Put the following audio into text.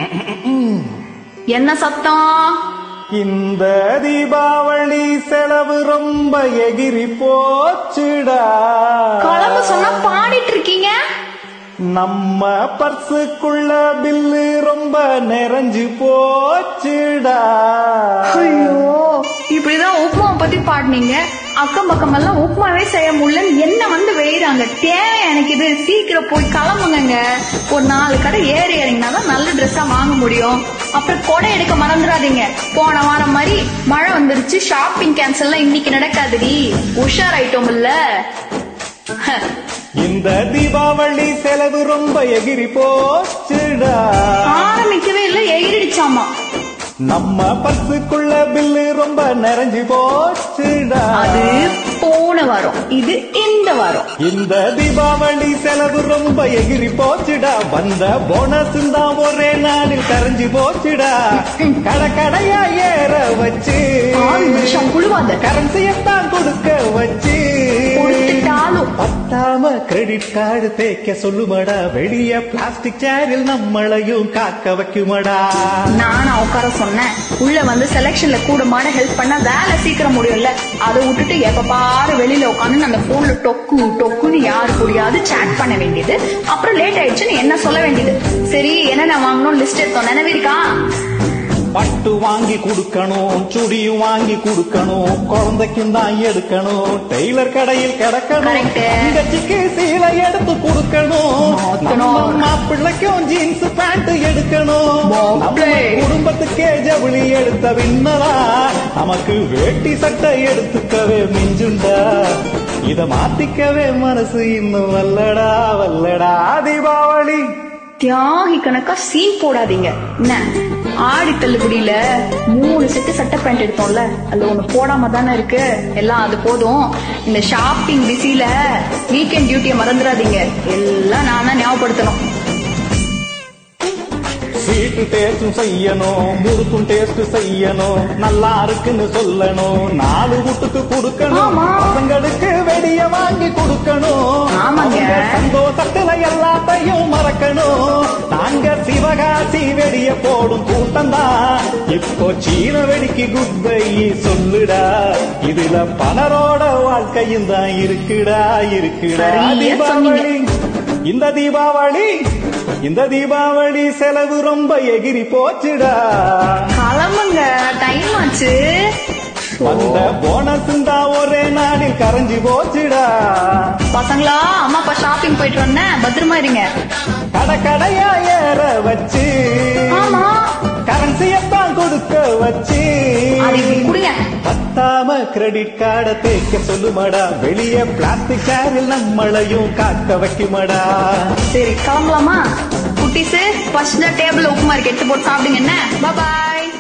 என்ன சத்தம் இந்த தீபாவளி செலவு ரொம்ப எகிரி போச்சுடா குழம்பு சொன்னா பாடிட்டு இருக்கீங்க நம்ம பர்சுக்குள்ள பில்லு ரொம்ப நிறைஞ்சு போச்சுடா ஐயோ இப்படிதான் உப்புமா பத்தி பாடுனீங்க அக்கம் பக்கம் எல்லாம் உப்புமாவே செய்ய முடியல என்ன வந்து வெயிறாங்க தேவை எனக்கு இது சீக்கிரம் போய் கிளம்புங்க ஒரு நாலு கடை ஏறி இறங்கினா தான் நல்ல ட்ரெஸ்ஸா வாங்க முடியும் அப்புறம் கொடை எடுக்க மறந்துடாதீங்க போன வாரம் மாதிரி மழை வந்துருச்சு ஷாப்பிங் கேன்சல்லாம் இன்னைக்கு நடக்காதுடி உஷார் ஐட்டம் இல்ல இந்த தீபாவளி செலவு ரொம்ப எகிரி போச்சுடா ஆரம்பிக்கவே இல்ல எகிரிடுச்சாமா நம்ம பர்சுக்குள்ள பில்லு ரொம்ப நிறைஞ்சு போச்சுடா அது போன வாரம் இது இந்த வாரம் இந்த தீபாவளி செலவு ரொம்ப எகிரி போச்சுடா வந்த போனஸ் தான் ஒரே நாளில் கரைஞ்சு போச்சுடா கடை கடையா ஏற வச்சு ஆள் மனுஷன் குழுவாத கரன்சியத்தான் கொடுக்க வச்சு கொடுத்துட்டாலும் பத்தாம கிரெடிட் கார்டு தேய்க்க சொல்லுமடா வெளிய பிளாஸ்டிக் சேரில் நம்மளையும் காக்க வைக்குமடா நானா உட்கார சொன்னேன் உள்ள வந்து செலெக்ஷன்ல கூட மாட ஹெல்ப் பண்ணா வேலை சீக்கிரம் முடியும்ல அதை விட்டுட்டு எப்ப பாரு வெளியில உட்காந்து அந்த போன்ல டொக்கு டொக்குன்னு யாரு புரியாது சேட் பண்ண வேண்டியது அப்புறம் லேட் ஆயிடுச்சுன்னு என்ன சொல்ல வேண்டியது சரி என்னென்ன வாங்கணும் லிஸ்ட் எடுத்தோம் நினைவிருக்கா பட்டு வாங்கி கொடுக்கணும் சுடியும் வாங்கி கொடுக்கணும் குழந்தைக்கும் தான் எடுக்கணும் டெய்லர் கடையில் கிடக்கணும் Correct. தங்கச்சிக்கு சீலை எடுத்து கொடுக்கணும் மாத்தணும். நம்ம மாப்பிள்ளைக்கும் ஜீன்ஸ் பேண்ட் எடுக்கணும் நம்ம மாப்பிள்ளை. குடும்பத்துக்கே ஜவுளி எடுத்த விண்ணரா நமக்கு வேட்டி சட்டை எடுத்துக்கவே மிஞ்சுண்டா இத மாத்திக்கவே மனசு இன்னும் வல்லடா வல்லடா தீபாவளி தியாகி கணக்கா சீன் போடாதீங்க என்ன ஆடி தள்ளுபடியில மூணு செட்டு சட்டை பேண்ட் எடுத்தோம்ல அதுல ஒண்ணு போடாம தானே இருக்கு எல்லாம் அது போதும் இந்த ஷாப்பிங் பிஸில வீக்கெண்ட் டியூட்டியை மறந்துடாதீங்க எல்லாம் நான் தான் ஞாபகப்படுத்தணும் ஸ்வீட்டு டேஸ்டும் செய்யணும் முறுக்கும் டேஸ்ட் செய்யணும் நல்லா இருக்குன்னு சொல்லணும் நாலு வீட்டுக்கு கொடுக்கணும் ஆமா. பசங்களுக்கு வெடிய வாங்கி கொடுக்கணும் ஆமாங்க. அவங்க சந்தோஷத்துல எல்லாத்தையும் மறக்கணும் நாங்க சிவகாசி வெடிய போடும் கூட்டம் தான் இப்போ சீன வெடிக்கு குட் பை சொல்லுடா இதுல பலரோட வாழ்க்கையும் தான் இருக்குடா இருக்குடா சரியா சொன்னீங்க. தீபாவளி இந்த தீபாவளி இந்த தீபாவளி செலவு ரொம்ப எகிரி போச்சுடா கிளம்புங்க டைம் ஆச்சு வந்த போனஸ் தான் ஒரே நாளில் கரைஞ்சு போச்சுடா பசங்களா அம்மா அப்பா ஷாப்பிங் போயிட்டு வந்தேன் பத்திரமா இருங்க கடை கடையா ஏற வச்சு ஆமா கரன்சியத்தான் கொடுக்க வச்சு அது இப்படி கொடுங்க பத்தாம கிரெடிட் கார்டை தேய்க்க சொல்லுமடா வெளியே பிளாஸ்டிக் சேரில் நம்மளையும் காக்க வைக்குமடா சரி கிளம்பலாமா குட்டீஸ் ஃபர்ஸ்ட் டேபிள் உப்புமா இருக்கு எடுத்து போட்டு சாப்பிடுங்க என்ன பாய்